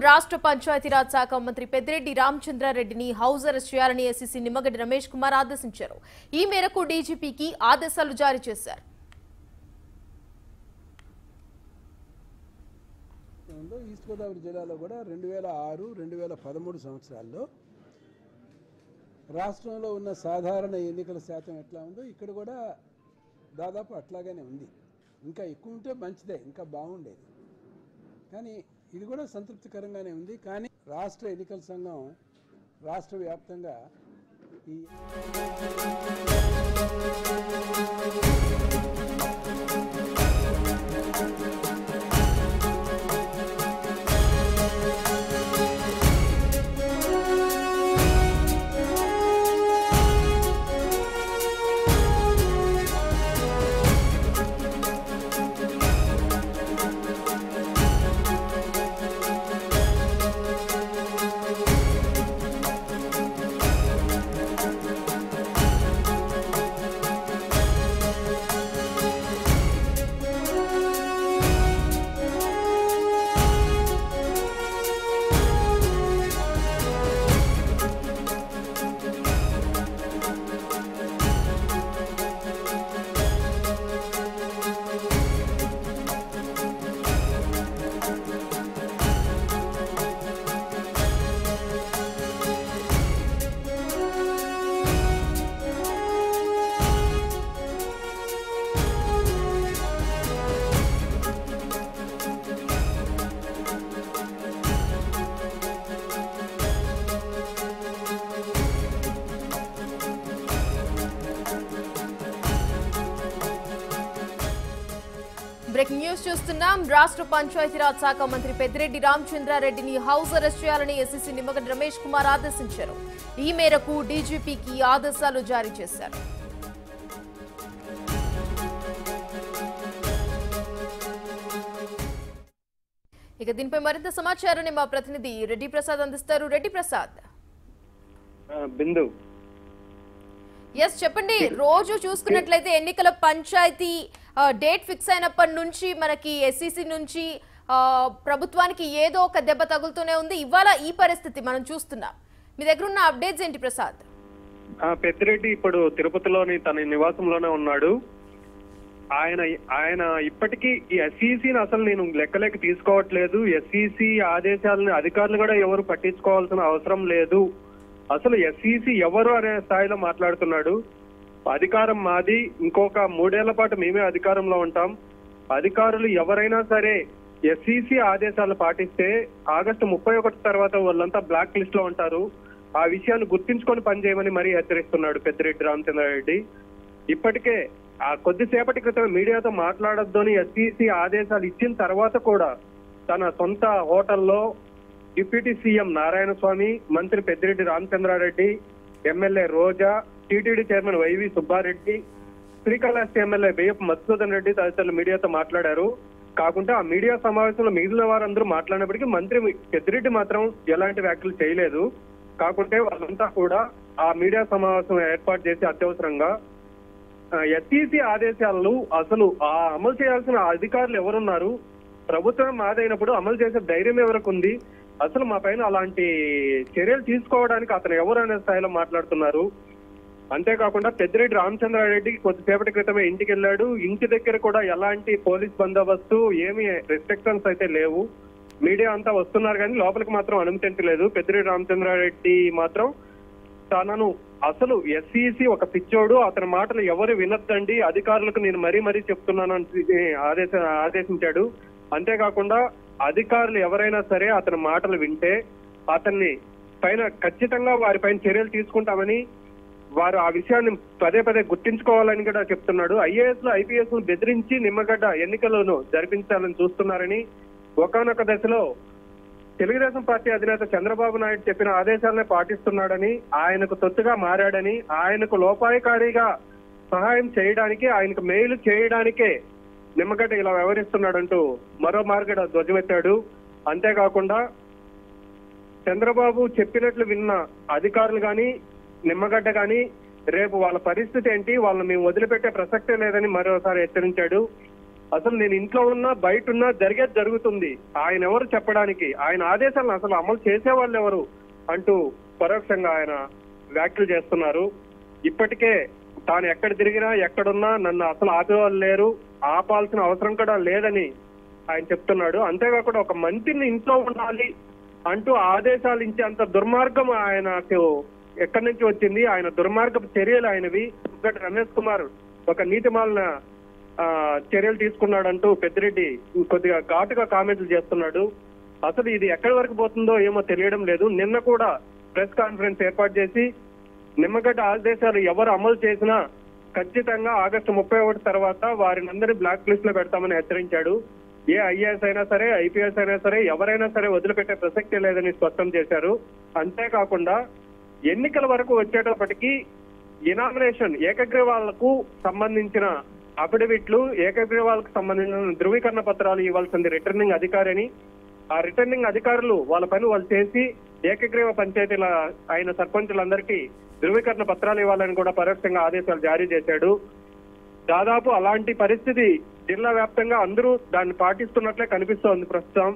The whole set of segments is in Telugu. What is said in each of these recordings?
రాష్ట్ర పంచాయతీరాజ్ శాఖ మంత్రి పెద్దిరెడ్డి రామచంద్రారెడ్డిని హౌస్ అరెస్ట్ చేయాలని ఎస్సీసీ నిమ్మగడ్డ రమేష్ కుమార్ ఆదేశించారు ఈ మేరకు డీజీపీకి ఆదేశాలు జారీ చేశారు ఉందో ఈస్ట్ గోదావరి జిల్లాలో కూడా రెండు వేల ఆరు రెండు వేల పదమూడు సంవత్సరాల్లో రాష్ట్రంలో ఉన్న సాధారణ ఎన్నికల శాతం ఎట్లా ఉందో ఇక్కడ కూడా దాదాపు అట్లాగానే ఉంది ఇంకా ఎక్కువ ఉంటే మంచిదే ఇంకా బాగుండేది కానీ ఇది కూడా సంతృప్తికరంగానే ఉంది కానీ రాష్ట్ర ఎన్నికల సంఘం రాష్ట్ర వ్యాప్తంగా ఈ బ్రేకింగ్ న్యూస్ చూస్తున్నాం రాష్ట్ర పంచాయతీరాజ్ శాఖ మంత్రి పెద్దిరెడ్డి రామచంద్రారెడ్డిని హౌస్ అరెస్ట్ చేయాలని ఎస్సీసీ నిమ్మగడ్డ రమేష్ కుమార్ ఆదేశించారు ఈ మేరకు డీజీపీకి ఆదేశాలు జారీ చేశారు ఇక దీనిపై మరింత సమాచారాన్ని మా ప్రతినిధి రెడ్డి ప్రసాద్ అందిస్తారు రెడ్డి ప్రసాద్ ఆ, బిందు ఎస్ చెప్పండి రోజు చూసుకున్నట్లయితే ఎన్నికల పంచాయతీ ఆ, డేట్ ఫిక్స్ అయినప్పటి నుంచి మనకి ఎస్సీసీ నుంచి ఆ, ప్రభుత్వానికి ఏదో ఒక దెబ్బ తగులుతూనే ఉంది ఇవాళ ఈ పరిస్థితి మనం చూస్తున్నాం మీ దగ్గర ఉన్న అప్డేట్స్ ఏంటి ప్రసాద్ ఆ, పెద్దిరెడ్డి ఇప్పుడు తిరుపతిలోని తన నివాసంలోనే ఉన్నాడు ఆయన ఆయన ఇప్పటికీ ఈ ఎస్ఈసిని అసలు నేను లెక్కలేక తీసుకోవట్లేదు ఎస్ఈసి ఆదేశాలను అధికారులు కూడా ఎవరు పట్టించుకోవాల్సిన అవసరం లేదు అసలు ఎస్ఈసి ఎవరు అనే స్థాయిలో మాట్లాడుతున్నాడు అధికారం మాది ఇంకొక మూడేళ్ల పాటు మేమే అధికారంలో ఉంటాం అధికారులు ఎవరైనా సరే ఎస్ఈసి ఆదేశాలు పాటిస్తే ఆగస్టు ముప్పై ఒకటి తర్వాత వాళ్ళంతా బ్లాక్ లిస్ట్ లో ఉంటారు ఆ విషయాన్ని గుర్తించుకొని పనిచేయమని మరీ హెచ్చరిస్తున్నాడు పెద్దిరెడ్డి రామచంద్రారెడ్డి ఇప్పటికే ఆ కొద్దిసేపటి క్రితం మీడియాతో మాట్లాడొద్దు అని ఎస్ఈసి ఆదేశాలు ఇచ్చిన తర్వాత కూడా తన సొంత హోటల్లో డిప్యూటీ సీఎం నారాయణ స్వామి మంత్రి Peddireddy Ramachandra Reddy MLA Roja TTD chairman YV Subba Reddy Srikalahasti MLA Biyyapu Madhusudan Reddy తదితరులు మీడియాతో మాట్లాడారు కాకుండా ఆ మీడియా సమావేశంలో మిగిలిన వారందరూ మాట్లాడినప్పటికీ మంత్రి పెద్దిరెడ్డి మాత్రం ఎలాంటి వ్యాఖ్యలు చేయలేదు కాకుంటే వాళ్ళంతా కూడా ఆ మీడియా సమావేశం ఏర్పాటు చేసి అత్యవసరంగా ఎస్ఈసి ఆదేశాలను అసలు ఆ అమలు చేయాల్సిన అధికారులు ఎవరున్నారు ప్రభుత్వం మాదైనప్పుడు అమలు చేసే ధైర్యం ఎవరికి ఉంది అసలు మా పైన అలాంటి చర్యలు తీసుకోవడానికి అతను ఎవరు అనే స్థాయిలో మాట్లాడుతున్నారు అంతేకాకుండా పెద్దిరెడ్డి రామచంద్రారెడ్డి కొద్దిసేపటి క్రితమే ఇంటికి వెళ్ళాడు ఇంటి దగ్గర కూడా ఎలాంటి పోలీస్ బందోబస్తు ఏమి రెస్ట్రిక్షన్స్ అయితే లేవు మీడియా అంతా వస్తున్నారు కానీ లోపలికి మాత్రం అనుమతించలేదు పెద్దిరెడ్డి రామచంద్రారెడ్డి మాత్రం తనను అసలు ఎస్ఈసి ఒక పిచ్చోడు అతని మాటలు ఎవరు వినొద్దండి అధికారులకు నేను మరీ మరీ చెప్తున్నాను అని ఆదేశ ఆదేశించాడు అంతేకాకుండా అధికారులు ఎవరైనా సరే అతని మాటలు వింటే అతన్ని పైన ఖచ్చితంగా వారిపైన చర్యలు తీసుకుంటామని వారు ఆ విషయాన్ని పదే పదే గుర్తించుకోవాలని కూడా చెప్తున్నాడు ఐఏఎస్ లో ఐపీఎస్ ను బెదిరించి నిమ్మగడ్డ ఎన్నికలను జరిపించాలని చూస్తున్నారని ఒకనొక దశలో తెలుగుదేశం పార్టీ అధినేత చంద్రబాబు నాయుడు చెప్పిన ఆదేశాలనే పాటిస్తున్నాడని ఆయనకు తొత్తుగా మారాడని ఆయనకు లోపాయకారిగా సహాయం చేయడానికి ఆయనకు మేలు చేయడానికే నిమ్మగడ్డ ఇలా వ్యవహరిస్తున్నాడంటూ మరో మార్గడ ధ్వజమెత్తాడు అంతేకాకుండా చంద్రబాబు చెప్పినట్లు విన్న అధికారులు గాని నిమ్మగడ్డ గాని రేపు వాళ్ళ పరిస్థితి ఏంటి వాళ్ళని మేము వదిలిపెట్టే ప్రసక్తే లేదని మరోసారి హెచ్చరించాడు అసలు నేను ఇంట్లో ఉన్నా బయట ఉన్నా జరిగేది జరుగుతుంది ఆయన ఎవరు చెప్పడానికి ఆయన ఆదేశాలను అసలు అమలు చేసే వాళ్ళు ఎవరు అంటూ పరోక్షంగా ఆయన వ్యాఖ్యలు చేస్తున్నారు ఇప్పటికే తాను ఎక్కడ తిరిగినా ఎక్కడున్నా నన్ను అసలు ఆపేవాళ్ళు లేరు ఆపాల్సిన అవసరం కూడా లేదని ఆయన చెప్తున్నాడు అంతేకాకుండా ఒక మంత్రిని ఇంట్లో ఉండాలి అంటూ ఆదేశాలు ఇచ్చే అంత దుర్మార్గం ఆయనకు ఎక్కడి నుంచి వచ్చింది ఆయన దుర్మార్గపు చర్యలు ఆయనవి ఇంకటి రమేష్ కుమార్ ఒక నీతిమాలిన ఆ, చర్యలు తీసుకున్నాడంటూ పెద్దిరెడ్డి కొద్దిగా ఘాటుగా కామెంట్లు చేస్తున్నాడు అసలు ఇది ఎక్కడి వరకు పోతుందో ఏమో తెలియడం లేదు నిన్న కూడా ప్రెస్ కాన్ఫరెన్స్ ఏర్పాటు చేసి నిమ్మగడ్డ ఆదేశాలు ఎవరు అమలు చేసినా ఖచ్చితంగా ఆగస్టు ముప్పై ఒకటి తర్వాత వారిని అందరినీ బ్లాక్ లిస్ట్ లో పెడతామని హెచ్చరించాడు ఏ ఐఏఎస్ అయినా సరే ఐపీఎస్ అయినా సరే ఎవరైనా సరే వదిలిపెట్టే ప్రసక్తి లేదని స్పష్టం చేశారు అంతేకాకుండా ఎన్నికల వరకు వచ్చేటప్పటికి ఇనామినేషన్ ఏకగ్రీవాలకు సంబంధించిన అఫిడవిట్లు ఏకగ్రీవాలకు సంబంధించిన ధృవీకరణ పత్రాలు ఇవ్వాల్సింది రిటర్నింగ్ అధికారిని ఆ రిటర్నింగ్ అధికారులు వాళ్ళ పని వాళ్ళు చేసి ఏకగ్రీవ పంచాయతీల అయిన సర్పంచులందరికీ ధృవీకరణ పత్రాలు ఇవ్వాలని కూడా పరోక్షంగా ఆదేశాలు జారీ చేశాడు దాదాపు అలాంటి పరిస్థితి జిల్లా వ్యాప్తంగా అందరూ దాన్ని పాటిస్తున్నట్లే కనిపిస్తోంది ప్రస్తుతం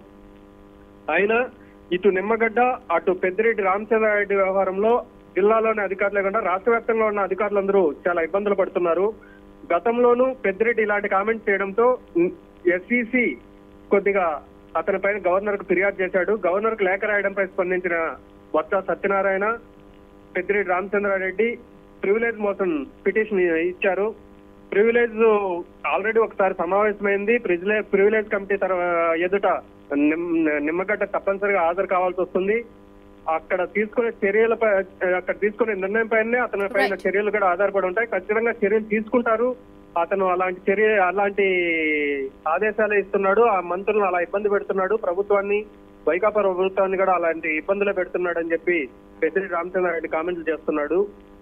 అయినా ఇటు నిమ్మగడ్డ అటు పెద్దిరెడ్డి రామచంద్రారెడ్డి వ్యవహారంలో జిల్లాలోని అధికారులే కాకుండా రాష్ట్ర వ్యాప్తంగా ఉన్న అధికారులందరూ చాలా ఇబ్బందులు పడుతున్నారు గతంలోనూ పెద్దిరెడ్డి ఇలాంటి కామెంట్స్ చేయడంతో ఎస్ఈసి కొద్దిగా అతని పైన గవర్నర్ కు ఫిర్యాదు చేశాడు గవర్నర్ కు లేఖ రాయడంపై స్పందించిన Botsa Satyanarayana Peddireddy Ramachandra Reddy privilege motion petition ఇచ్చారు ప్రివిలేజ్ ఆల్రెడీ ఒకసారి సమావేశమైంది ప్రివిలేజ్ ప్రివిలేజ్ కమిటీ తర్వా- ఎదుట నిమ్- నిమ్మగడ్డ తప్పనిసరిగా హాజరు కావాల్సి వస్తుంది అక్కడ తీసుకునే చర్యలపై అక్కడ తీసుకునే నిర్ణయం పైనే అతని పైన Right. చర్యలు కూడా ఆధారపడి ఉంటాయి ఖచ్చితంగా చర్యలు తీసుకుంటారు అతను అలాంటి చర్య అలాంటి ఆదేశాలు ఇస్తున్నాడు ఆ మంత్రులను అలా ఇబ్బంది పెడుతున్నాడు ప్రభుత్వాన్ని వైకాపా ప్రభుత్వాన్ని కూడా అలాంటి ఇబ్బందులు పెడుతున్నాడు అని చెప్పి పెద్దిరెడ్డి రామచంద్రారెడ్డి కామెంట్లు చేస్తున్నాడు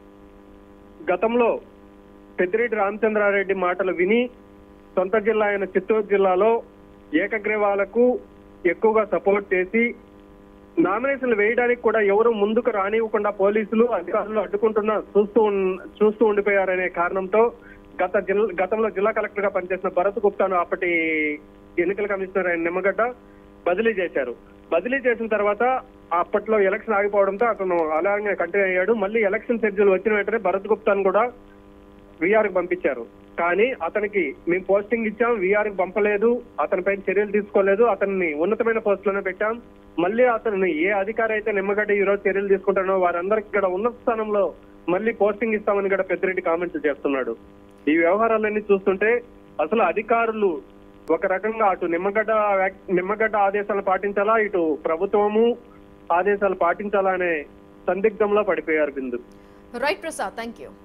గతంలో పెద్దిరెడ్డి రామచంద్రారెడ్డి మాటలు విని సొంత జిల్లా అయిన చిత్తూరు జిల్లాలో ఏకగ్రీవాలకు ఎక్కువగా సపోర్ట్ చేసి నామినేషన్లు వేయడానికి కూడా ఎవరు ముందుకు రానివ్వకుండా పోలీసులు అధికారులు అడ్డుకుంటున్నా చూస్తూ ఉన్- చూస్తూ ఉండిపోయారనే కారణంతో గత జిల్లా గతంలో జిల్లా కలెక్టర్ గా పనిచేసిన భరత్ గుప్తాను అప్పటి ఎన్నికల కమిషనర్ అయిన నిమ్మగడ్డ బదిలీ చేశారు బదిలీ చేసిన తర్వాత అప్పట్లో ఎలక్షన్ ఆగిపోవడంతో అతను అలాగే కంటిన్యూ అయ్యాడు మళ్ళీ ఎలక్షన్ షెడ్యూల్ వచ్చిన వెంటనే భరత్ గుప్తాను కూడా విఆర్ కి పంపించారు కానీ అతనికి మేము పోస్టింగ్ ఇచ్చాం విఆర్ కి పంపలేదు అతనిపై చర్యలు తీసుకోలేదు అతన్ని ఉన్నతమైన పోస్ట్ లోనే పెట్టాం మళ్ళీ అతన్ని ఏ అధికారి అయితే నిమ్మగడ్డ ఈ రోజు చర్యలు తీసుకుంటానో వారందరికి కూడా ఉన్నత స్థానంలో మళ్ళీ పోస్టింగ్ ఇస్తామని కూడా పెద్దిరెడ్డి కామెంట్స్ చేస్తున్నాడు ఈ వ్యవహారాలన్నీ చూస్తుంటే అసలు అధికారులు ఒక రకంగా అటు నిమ్మగడ్డ వ్యాక్- నిమ్మగడ్డ ఆదేశాలు పాటించాలా ఇటు ప్రభుత్వము ఆదేశాలు పాటించాలా అనే సందిగ్ధంలో పడిపోయారు Bindu right Prasad thank you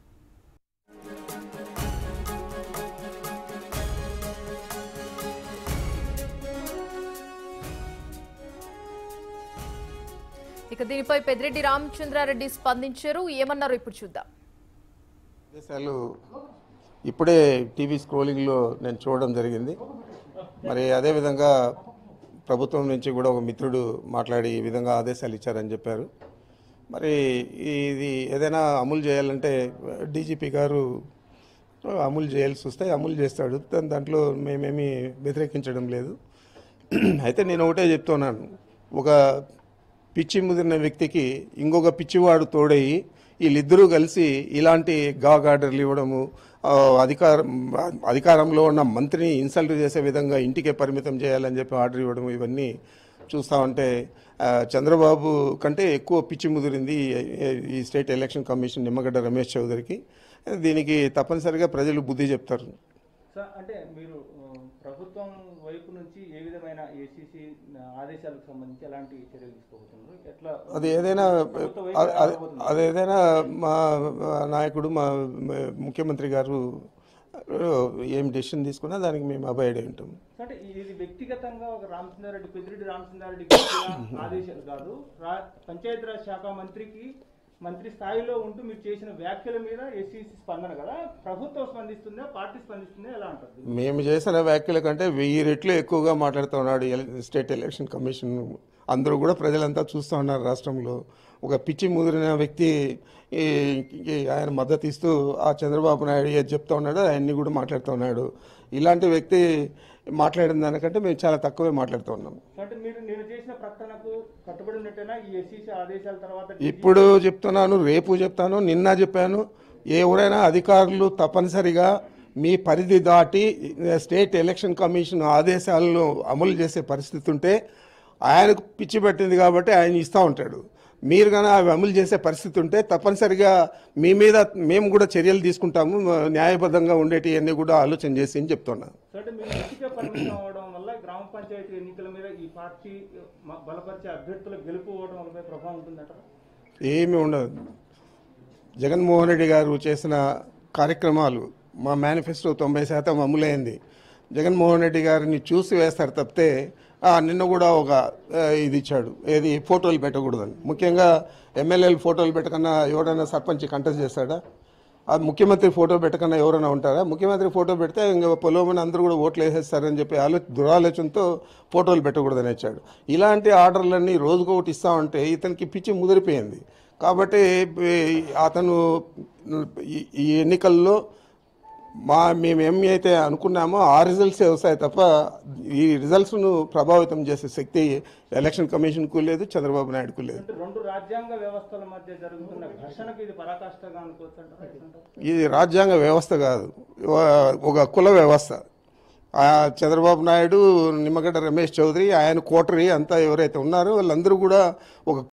ఇక దీనిపై పెద్దిరెడ్డి రామచంద్రారెడ్డి స్పందించారు ఏమన్నారు ఇప్పుడు చూద్దాం ఆదేశాలు ఇప్పుడే టీవీ స్క్రోలింగ్లో నేను చూడడం జరిగింది మరి అదేవిధంగా ప్రభుత్వం నుంచి కూడా ఒక మిత్రుడు మాట్లాడి ఈ విధంగా ఆదేశాలు ఇచ్చారని చెప్పారు మరి ఇది ఏదైనా అమలు చేయాలంటే డీజీపీ గారు అమలు చేయాల్సి వస్తే అమలు చేస్తాడు దాని దాంట్లో మేమేమీ వ్యతిరేకించడం లేదు అయితే నేను ఒకటే చెప్తున్నాను ఒక పిచ్చి ముదిరిన వ్యక్తికి ఇంకొక పిచ్చివాడు తోడయి వీళ్ళిద్దరూ కలిసి ఇలాంటి గాగ్ ఆర్డర్లు ఇవ్వడము ఆ, అధికారం అధికారంలో ఉన్న మంత్రిని ఇన్సల్ట్ చేసే విధంగా ఇంటికే పరిమితం చేయాలని చెప్పి ఆర్డర్ ఇవ్వడం ఇవన్నీ చూస్తా ఉంటే ఆ, చంద్రబాబు కంటే ఎక్కువ పిచ్చి ముదిరింది ఈ- ఈ state election commission Nimmagadda Ramesh చౌదరికి దీనికి తప్పనిసరిగా ప్రజలు బుద్ధి చెప్తారు సార్ అంటే మీరు ఆ, ప్రభుత్వం వైపు నుంచి ఏ విధమైన ఏసీసీ ఆదేశాలకు సంబంధించి ఎలాంటి చర్యలు తీసుకోబోతున్నారు ఎట్లా అది ఏదైనా ప్రభుత్వ వైపు అది- ఎలా అది- ఉండబోతుంది? అది ఏదైనా మా మా నాయకుడు మా మా ముఖ్యమంత్రి గారు ఏం డెసిషన్ తీసుకున్నా దానికి మేము అబాయిడ్ అయి ఉంటాం అంటే ఇది వ్యక్తిగతంగా ఒక రామచంద్రారెడ్డి పెద్దిరెడ్డి రామచంద్రారెడ్డికి ఇచ్చిన ఆదేశాలు కాదు రా- పంచాయతీరాజ్ శాఖ మంత్రికి మంత్రి స్థాయిలో ఉంటూ మీరు చేసిన వ్యాఖ్యల మీద ఎస్సీసీ స్పందన కదా ప్రభుత్వం స్పందిస్తుందా పార్టీ స్పందిస్తుందా ఎలా ఉంటుంది మేము చేసిన వ్యాఖ్యల కంటే వెయ్యి రెట్లు ఎక్కువగా మాట్లాడుతున్నాడు ఎల- స్టేట్ ఎలక్షన్ కమిషన్ అందరూ కూడా ప్రజలంతా చూస్తూ ఉన్నారు రాష్ట్రంలో ఒక పిచ్చి ముదిరిన వ్యక్తి ఈ ఈ ఆయన మద్దతు ఇస్తూ ఆ చంద్రబాబు నాయుడు ఏది చెప్తా ఉన్నాడో ఆయన్ని కూడా మాట్లాడుతూ ఉన్నాడు ఇలాంటి వ్యక్తి మాట్లాడిన దానికంటే మేము చాలా తక్కువే మాట్లాడుతూ ఉన్నాం అంటే మీరు నేను చేసిన ప్రకటనకు కట్టుబడి ఉన్నట్టేనా ఈ ఎస్సీసీ ఆదేశాల తర్వాత ఇప్పుడు చెప్తున్నాను రేపు చెప్తాను నిన్న చెప్పాను ఎవరైనా అధికారులు తప్పనిసరిగా మీ పరిధి దాటి స్టేట్ ఎలక్షన్ కమిషన్ ఆదేశాలను అమలు చేసే పరిస్థితి ఉంటే ఆయనకు పిచ్చి పెట్టింది కాబట్టి ఆయన ఇస్తూ ఉంటాడు మీరు కానీ అవి అమలు చేసే పరిస్థితి ఉంటే తప్పనిసరిగా మీ మీద మేము కూడా చర్యలు తీసుకుంటాము న్యాయబద్ధంగా ఉండేటివన్నీ కూడా ఆలోచన చేసి అని చెప్తున్నాను సో అంటే మీరు ఎన్నిక పరిమితం అవడం వల్ల గ్రామ పంచాయతీ ఎన్నికల మీద ఈ పార్టీ మ- బలపరిచే అభ్యర్థుల గెలుపు ఓవడం వల్ల ప్రభావం ఉంటుందంటారా ఏమీ ఉండదు జగన్మోహన్ రెడ్డి గారు చేసిన కార్యక్రమాలు మా మేనిఫెస్టో తొంభై శాతం అమలైంది జగన్మోహన్ రెడ్డి గారిని చూసి వేస్తారు తప్పితే ఆ, నిన్న కూడా ఒక ఆ, ఇది ఇచ్చాడు ఏది ఫోటోలు పెట్టకూడదని ముఖ్యంగా ఎమ్మెల్యేలు ఫోటోలు పెట్టకన్నా ఎవరైనా సర్పంచ్ కంటెస్ట్ చేస్తాడా ఆ ముఖ్యమంత్రి ఫోటో పెట్టకన్నా ఎవరైనా ఉంటారా ముఖ్యమంత్రి ఫోటో పెడితే ఇంకా పొలమని అందరూ కూడా ఓట్లు వేసేస్తారని చెప్పి ఆలో దురాలోచనతో ఫోటోలు పెట్టకూడదని ఇచ్చాడు ఇలాంటి ఆర్డర్లన్నీ రోజుకు ఒకటి ఇస్తా ఉంటే ఇతనికి పిచ్చి ముదిరిపోయింది కాబట్టి ఈ- అతను ఈ- ఈ ఎన్నికల్లో మా మేము ఏమి అయితే అనుకున్నామో ఆ రిజల్ట్సే వస్తాయి తప్ప ఈ రిజల్ట్స్ను ప్రభావితం చేసే శక్తి ఎలక్షన్ కమిషన్కు లేదు చంద్రబాబు నాయుడుకు లేదు అంటే రెండు రాజ్యాంగ వ్యవస్థల మధ్య జరుగుతున్న ఘర్షణకు ఇది పరాకాష్ఠగా అనుకోవచ్చు అంటారా ఇది రాజ్యాంగ వ్యవస్థ కాదు ఒక- ఒక కుల వ్యవస్థ ఆ చంద్రబాబు నాయుడు నిమ్మగడ్డ రమేష్ చౌదరి ఆయన కోటరీ అంతా ఎవరైతే ఉన్నారో వాళ్ళందరూ కూడా ఒక